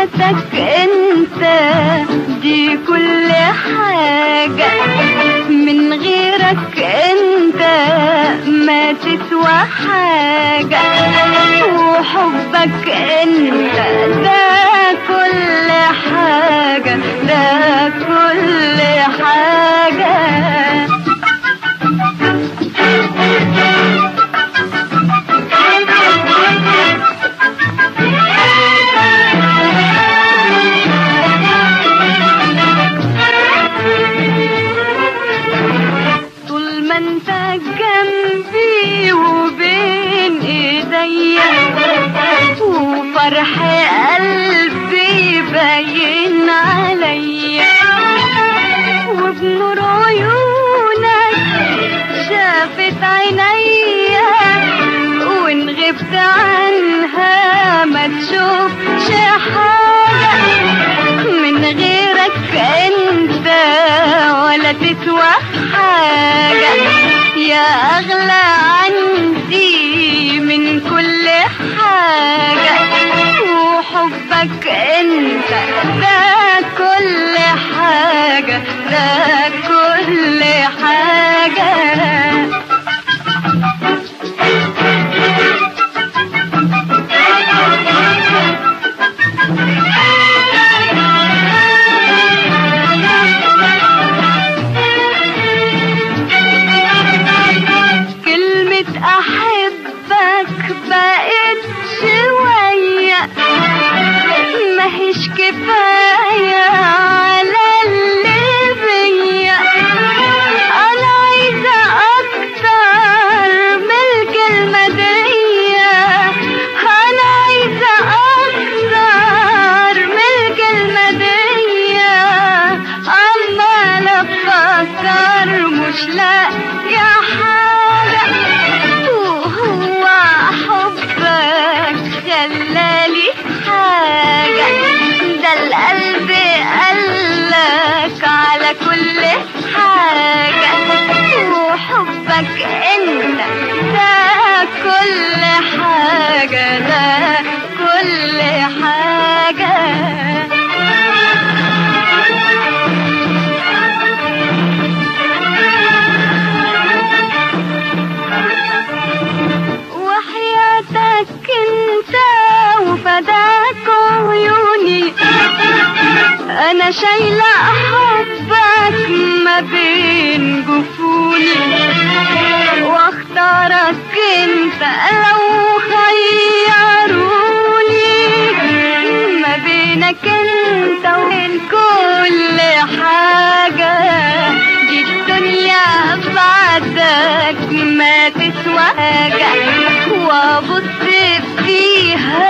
وحياتك انت دي كل حاجة من غيرك انت ما تسوى حاجة وحبك انت ده كل حاجة ده كل حاجة طول ما انت جنبي وبين ايديا وفرح قلبي باين عليا وبنور عيونك شافت عينيا وان غبت عنها ما تشوفش حاجة من غيرك انت ولا تسوى حاجة يا اغلى عندي من كل حاجة وحبك انت ده كل حاجة ده كل حاجة كلمة أحبك بقت شوية ماهيش كفاية على اللي بيا أنا عايزة أكتر من الكلمة دي أنا عايزة أكتر من الكلمة دي عمالة أفكر مش لاقية حاجة وهو حبك خلالي حاجة ده القلب قالك على كل حاجة وحبك انت ده كل حاجة ده كل حاجة وحياتك انت وفداك عيوني انا شايلة حبك ما بين جفوني واختارك انت لو خيروني ما بينك انت وبين كل حاجة دي الدنيا بعدك ما تسوى حاجة وابص فيها